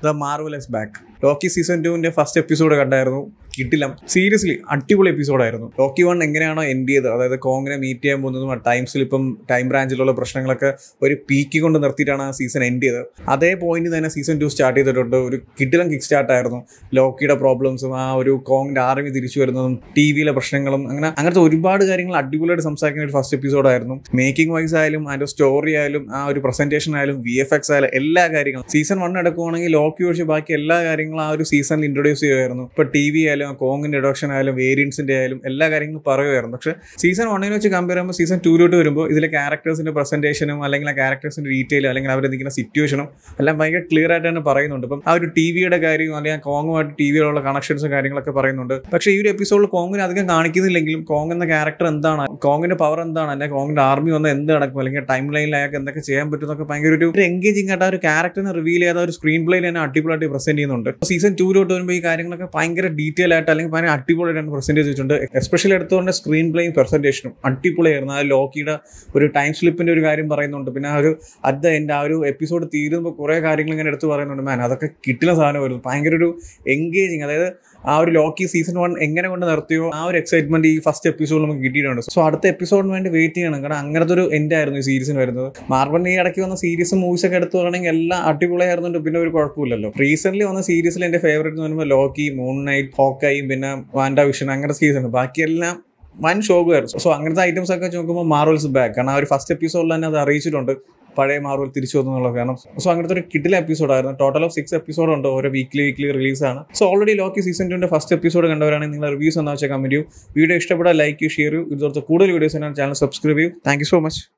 the marvellous back Loki season ടുവിന്റെ first episode കണ്ടായിരുന്നു കിട്ടില്ല സീരിയസ്ലി അടിപൊളി എപ്പിസോഡായിരുന്നു ലോക്കി വൺ എങ്ങനെയാണോ എൻഡ് ചെയ്തത് അതായത് കോങ്ങിനെ മീറ്റ് ചെയ്യാൻ പോകുന്നതും ടൈംസിൽ ഇപ്പം ടൈം ബ്രാഞ്ചിലുള്ള പ്രശ്നങ്ങളൊക്കെ ഒരു പീക്ക് കൊണ്ട് നിർത്തിയിട്ടാണ് ആ സീസൺ എൻഡ് ചെയ്തത് അതേ പോയിന്റ് തന്നെ സീസൺ ടു സ്റ്റാർട്ട് ചെയ്തിട്ടുണ്ട് ഒരു കിട്ടിലം കിക്ക് സ്റ്റാർട്ട് ആയിരുന്നു ലോക്കിയുടെ പ്രോബ്ലംസും ആ ഒരു കോങ്ങിന്റെ ആർമി തിരിച്ചു വരുന്നതും ടി വിയിലെ പ്രശ്നങ്ങളും അങ്ങനെ അങ്ങനത്തെ ഒരുപാട് കാര്യങ്ങൾ അടിപൊളിയായിട്ട് സംസാരിക്കുന്ന ഒരു ഫസ്റ്റ് എപ്പിസോഡായിരുന്നു മേക്കിംഗ് വൈസ് ആയാലും അതിന്റെ സ്റ്റോറി ആയാലും ആ ഒരു പ്രസന്റേഷൻ ആയാലും വി എഫ് എക്സ് ആയാലും എല്ലാ കാര്യങ്ങളും സീസൺ വൺ എടുക്കുവാണെങ്കിൽ ലോക്കി ഒഴിച്ച് ബാക്കി എല്ലാ കാര്യങ്ങളും ആ ഒരു സീസണിൽ ഇൻട്രൊഡ്യൂസ് ചെയ്യുമായിരുന്നു ഇപ്പൊ ടി വി ആയാലും കോങ്ങിന്റെ ഇൻട്രൊഡക്ഷൻ ആയാലും വേരിയൻസിന്റെ ആയാലും എല്ലാ കാര്യങ്ങളും പറയുമായിരുന്നു പക്ഷേ സീസൺ വണ്ണിനെ വെച്ച് കമ്പയർ ചെയ്യുമ്പോൾ സീസൺ ടൂലോട്ട് വരുമ്പോൾ ഇതിലെ ക്യാരക്ടേഴ്സിന്റെ പ്രസന്റേഷനും അല്ലെങ്കിൽ ആ ക്യാരക്ടേഴ്സിന്റെ ഡീറ്റെയിൽ അല്ലെങ്കിൽ അവർ നിൽക്കുന്ന സിറ്റുവേഷനും എല്ലാം ഭയങ്കര ക്ലിയർ ആയിട്ട് തന്നെ പറയുന്നുണ്ട് ഇപ്പം ആ ഒരു ടി വിയുടെ കാര്യവും അല്ലെങ്കിൽ കോങ്ങുമായിട്ട് ടി വിയിലുള്ള കണക്ഷൻസും കാര്യങ്ങളൊക്കെ പറയുന്നുണ്ട് പക്ഷേ ഈ ഒരു എപ്പിസോഡിൽ കോങ്ങിനെ അധികം കാണിക്കുന്നില്ലെങ്കിലും കോങ് എന്ന ക്യാരക്ടർ എന്താണ് കോങ്ങിന്റെ പവർ എന്താണ് അല്ലെങ്കിൽ കോങ്ങിന്റെ ആർമി വന്ന് എന്ത് നടക്കും അല്ലെങ്കിൽ ടൈം ലൈനിൽ അയാൾക്ക് എന്തൊക്കെ ചെയ്യാൻ പറ്റും എന്നൊക്കെ ഭയങ്കര ഒരു എൻഗേജിങ് ആയിട്ട് ആ ഒരു ക്യാരക്ടറിനെ റിവീൽ ചെയ്ത ഒരു സ്ക്രീൻ പ്ലേയിൽ തന്നെ അടിപൊളിയായിട്ട് പ്രസന്റ് ചെയ്യുന്നുണ്ട് സീസൺ ടൂലോട്ട് വരുമ്പോൾ ഈ കാര്യങ്ങളൊക്കെ ഭയങ്കര ഡീറ്റെയിൽ ആയിട്ട് അല്ലെങ്കിൽ ഭയങ്കര അടിപൊളിയായിട്ടാണ് പ്രസന്റ് ചെയ്തിട്ടുണ്ട് എസ്പെഷ്യലി എടുത്തുകൊണ്ട് സ്ക്രീൻ പ്ലേയും പ്രസന്റേഷനും അടിപൊളിയായിരുന്നു ആ ലോക്കിയുടെ ഒരു ടൈം സ്ലിപ്പിന്റെ ഒരു കാര്യം പറയുന്നുണ്ട് പിന്നെ ആ ഒരു അറ്റ് ദ എൻഡ് ആ ഒരു എപ്പിസോഡ് തീരുമ്പോൾ കുറേ കാര്യങ്ങൾ ഇങ്ങനെ എടുത്ത് പറയുന്നുണ്ട് മാൻ അതൊക്കെ കിട്ടുന്ന സാധനമായിരുന്നു ഭയങ്കര ഒരു എൻഗേജിങ് അതായത് ആ ഒരു ലോക്കി സീസൺ വൺ എങ്ങനെ കൊണ്ട് നിർത്തിയോ ആ ഒരു എക്സൈറ്റ്മെന്റ് ഈ ഫസ്റ്റ് എപ്പിസോഡ് നമുക്ക് കിട്ടിയിട്ടുണ്ട് സോ അടുത്ത എപ്പിസോഡിന് വേണ്ടി വെയിറ്റ് ചെയ്യണം കാരണം അങ്ങനത്തെ ഒരു എൻഡ് ആയിരുന്നു ഈ സീരീസിന് വരുന്നത് മാർബലിന് ഈ ഇടയ്ക്ക് വന്ന സീരീസും മൂവീസ് ഒക്കെ എടുത്തു പറയുകയാണെങ്കിൽ എല്ലാം അടിപൊളിയായിരുന്നുണ്ട് പിന്നെ ഒരു കുഴപ്പമില്ലല്ലോ റീസെന്റ് വന്ന സീരീസിൽ എന്റെ ഫേവറേറ്റ് എന്ന് പറയുമ്പോൾ ലോക്കി മൂൺ നൈറ്റ് ഹോക്കൈയും പിന്നെ വാൻഡ വിഷൻ അങ്ങനത്തെ സീസൺ ബാക്കിയെല്ലാം വൻ ഷോക്കായിരുന്നു സോ അങ്ങനത്തെ ഐറ്റംസ് ഒക്കെ നോക്കുമ്പോൾ മാർവൽസ് ബാക്ക് കാരണം ആ ഒരു ഫസ്റ്റ് എപ്പിസോഡിൽ തന്നെ അത് അറിയിച്ചിട്ടുണ്ട് പഴയ മാർവൽ തിരിച്ചു വന്നു എന്നുള്ള കാരണം സോ അങ്ങനത്തെ ഒരു കിഡിൽ എപ്പിസോഡായിരുന്നു ടോട്ടൽ ഓഫ് സിക്സ് എപ്പിസോഡ് ഉണ്ട് ഓരോ വീക്ക്ലി വീക്ക്ലി റിലീസാണ് സോ ഓൾറെഡി ലോക്കി സീസൺ ടുവിന്റെ ഫസ്റ്റ് എപ്പിസോഡ് കണ്ടവരാണെങ്കിൽ നിങ്ങൾ റിവ്യൂസ് എന്താ വെച്ചാൽ കമന്റ് ചെയ്യൂ വീഡിയോ ഇഷ്ടപ്പെട്ടാൽ ലൈക്ക് ചെയ്യൂ ഷെയർ ചെയ്യൂ ഇതുപോലത്തെ കൂടുതൽ വീഡിയോസ് ചാനൽ സബ്സ്ക്രൈബ് ചെയ്യൂ താങ്ക് യു സോ മച്ച്